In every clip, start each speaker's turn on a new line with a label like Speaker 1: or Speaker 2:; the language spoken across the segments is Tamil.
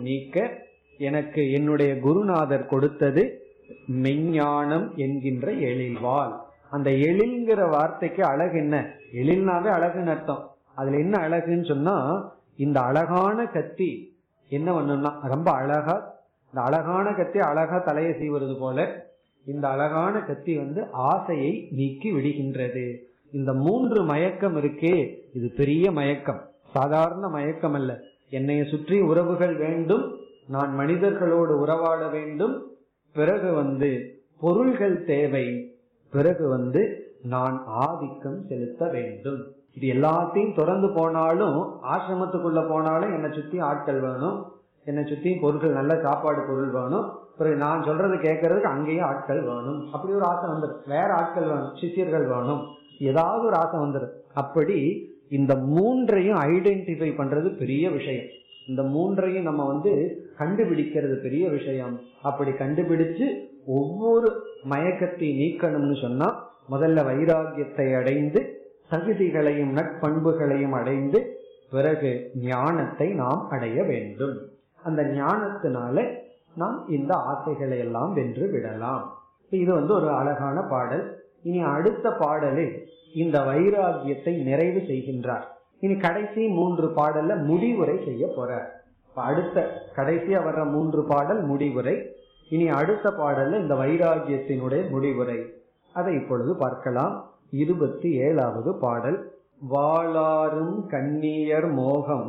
Speaker 1: நீக்க எனக்கு என்னுடைய குருநாதர் கொடுத்தது மெஞ்ஞானம் என்கின்ற எழில்வாள் அந்த எழில்ங்கிற வார்த்தைக்கு அழகு என்ன எழில்னாவே அழகுன்னு அர்த்தம் அதுல என்ன அழகுன்னு சொன்னா இந்த அழகான கத்தி என்ன பண்ணும்னா ரொம்ப அழகா இந்த அழகான கத்தி அழகா தலையை செய்வது போல இந்த அழகான கத்தி வந்து ஆசையை நீக்கி விடுகின்றது இந்த மூன்று மயக்கம் இருக்கே இது பெரிய மயக்கம் சாதாரண மயக்கம் அல்ல என்னைய சுற்றி உறவுகள் வேண்டும் நான் மனிதர்களோடு உறவாட வேண்டும் பிறகு வந்து பொருள்கள் தேவை பிறகு வந்து நான் ஆதிக்கம் செலுத்த வேண்டும் இது எல்லாத்தையும் தொடர்ந்து போனாலும் ஆசிரமத்துக்குள்ள போனாலும் என்னை சுத்தி ஆட்கள் வேணும் என்னை சுத்தி பொருட்கள் நல்ல சாப்பாடு பொருள் வேணும் பிறகு நான் சொல்றது கேட்கறதுக்கு அங்கேயும் ஆட்கள் வேணும் அப்படி ஒரு ஆசை வந்துடும் வேற ஆட்கள் வேணும் சிஷியர்கள் வேணும் ஏதாவது ஒரு ஆசை வந்துடும் அப்படி இந்த மூன்றையும் ஐடென்டிஃபை பண்றது பெரிய விஷயம் இந்த மூன்றையும் நம்ம வந்து கண்டுபிடிக்கிறது பெரிய விஷயம் அப்படி கண்டுபிடிச்சு ஒவ்வொரு மயக்கத்தை நீக்கணும்னு சொன்னா முதல்ல வைராகியத்தை அடைந்து தகுதிகளையும் நட்பண்புகளையும் அடைந்து பிறகு ஞானத்தை நாம் அடைய வேண்டும் அந்த ஞானத்தினால நாம் இந்த ஆசைகளை எல்லாம் வென்று விடலாம் இது வந்து ஒரு அழகான பாடல் இனி அடுத்த பாடலில் இந்த வைராகியத்தை நிறைவு செய்கின்றார் இனி கடைசி மூன்று பாடல்ல முடிவுரை செய்ய போறார் அடுத்த கடைசியா வர்ற மூன்று பாடல் முடிவுரை இனி அடுத்த பாடல்ல இந்த வைராகியத்தினுடைய முடிவுரை அதை இப்பொழுது பார்க்கலாம் இருபத்தி ஏழாவது பாடல் வாளாரும் கண்ணியர் மோகம்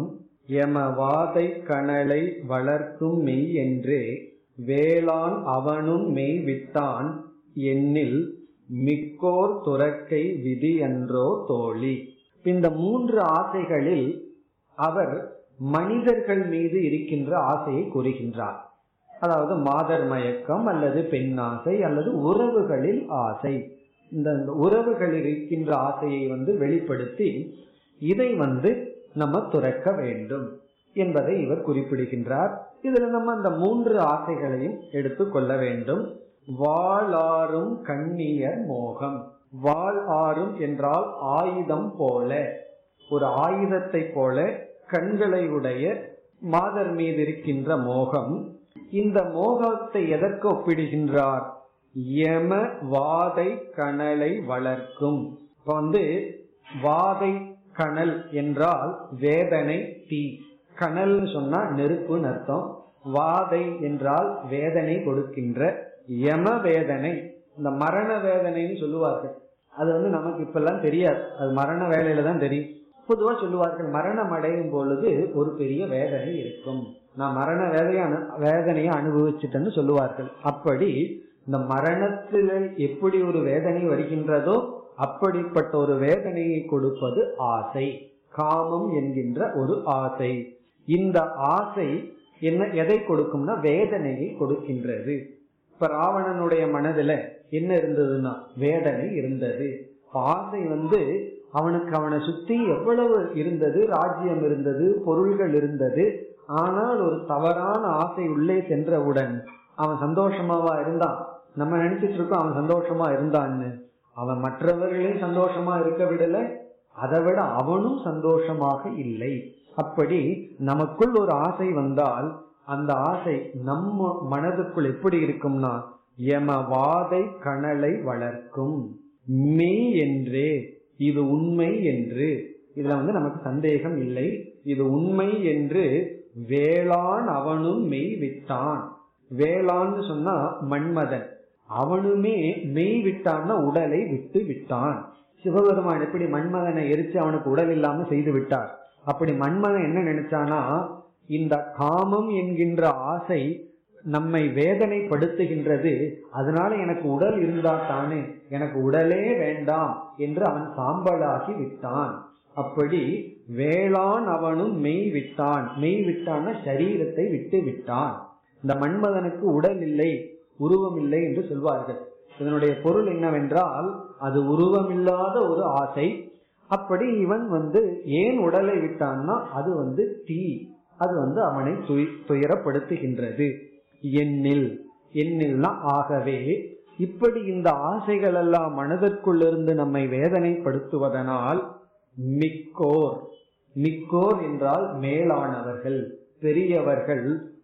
Speaker 1: எமவாதை கணலை வளர்க்கும் மெய் என்றே வேளாண் அவனும் மெய் விட்டான் எண்ணில் மிக்கோர் துறக்கை விதி என்றோ தோழி இந்த மூன்று ஆசைகளில் அவர் மனிதர்கள் மீது இருக்கின்ற ஆசையை கூறுகின்றார் அதாவது மாதர் மயக்கம் அல்லது பெண் ஆசை அல்லது உறவுகளில் ஆசை இந்த உறவுகளில் இருக்கின்ற ஆசையை வந்து வெளிப்படுத்தி இதை வந்து நம்ம துறக்க வேண்டும் என்பதை இவர் குறிப்பிடுகின்றார் இதுல நம்ம அந்த மூன்று ஆசைகளையும் எடுத்து கொள்ள வேண்டும் வாளாரும் கண்ணியர் மோகம் வாள் ஆறும் என்றால் ஆயுதம் போல ஒரு ஆயுதத்தை போல கண்களை உடைய மாதர் மீது இருக்கின்ற மோகம் இந்த மோகத்தை எதற்கு ஒப்பிடுகின்றார் யம வாதை கணலை வளர்க்கும் இப்ப வந்து வாதை கணல் என்றால் வேதனை தீ கணல்னு சொன்னா நெருப்புன்னு அர்த்தம் வாதை என்றால் வேதனை கொடுக்கின்ற யம வேதனை இந்த மரண வேதனைன்னு சொல்லுவார்கள் அது வந்து நமக்கு இப்பெல்லாம் தெரியாது அது மரண வேலையில தான் தெரியும் பொதுவா சொல்லுவார்கள் மரணம் அடையும் பொழுது ஒரு பெரிய வேதனை இருக்கும் நான் மரண வேதைய வேதனையை அனுபவிச்சுட்டேன்னு சொல்லுவார்கள் அப்படி இந்த மரணத்தில் எப்படி ஒரு வேதனை வருகின்றதோ அப்படிப்பட்ட ஒரு வேதனையை கொடுப்பது ஆசை காமம் என்கின்ற ஒரு ஆசை இந்த ஆசை என்ன எதை கொடுக்கும்னா வேதனையை கொடுக்கின்றது இப்ப ராவணனுடைய மனதுல என்ன இருந்ததுன்னா வேதனை இருந்தது ஆசை வந்து அவனுக்கு அவனை சுத்தி எவ்வளவு இருந்தது ராஜ்யம் இருந்தது பொருள்கள் இருந்தது ஆனால் ஒரு தவறான ஆசை உள்ளே சென்றவுடன் அவன் சந்தோஷமாவா இருந்தான் நம்ம நினைச்சிட்டு இருக்கோம் அவன் சந்தோஷமா இருந்தான்னு அவன் மற்றவர்களையும் சந்தோஷமா இருக்க விடல அதை விட அவனும் சந்தோஷமாக இல்லை அப்படி நமக்குள் ஒரு ஆசை வந்தால் அந்த ஆசை நம்ம மனதுக்குள் எப்படி இருக்கும்னா எம வாதை கணலை வளர்க்கும் மெய் என்றே இது உண்மை என்று இதுல வந்து நமக்கு சந்தேகம் இல்லை இது உண்மை என்று வேளாண் அவனும் மெய் விட்டான் வேளான்னு சொன்னா மன்மதன் அவனுமே மெய் விட்டான்னா உடலை விட்டு விட்டான் சிவபெருமான் எப்படி மன்மதனை எரிச்சு அவனுக்கு உடல் இல்லாம செய்து விட்டார் அப்படி மன்மதன் என்ன நினைச்சானா இந்த காமம் என்கின்ற ஆசை நம்மை வேதனைப்படுத்துகின்றது அதனால எனக்கு உடல் இருந்தா தானே எனக்கு உடலே வேண்டாம் என்று அவன் சாம்பலாகி விட்டான் அப்படி வேளாண் அவனும் மெய் விட்டான் மெய் விட்டான சரீரத்தை விட்டு விட்டான் இந்த மன்மதனுக்கு உடல் இல்லை உருவம் இல்லை என்று சொல்வார்கள் இதனுடைய பொருள் என்னவென்றால் அது உருவமில்லாத ஒரு ஆசை அப்படி இவன் வந்து ஏன் உடலை விட்டான்னா அது வந்து தீ அது வந்து அவனை துயரப்படுத்துகின்றது எண்ணில் எண்ணில்னா ஆகவே இப்படி இந்த ஆசைகள் எல்லாம் மனதிற்குள்ளிருந்து நம்மை வேதனைப்படுத்துவதனால் மிக்கோர் மிக்கோர் என்றால் மேலானவர்கள் பெரியவர்கள்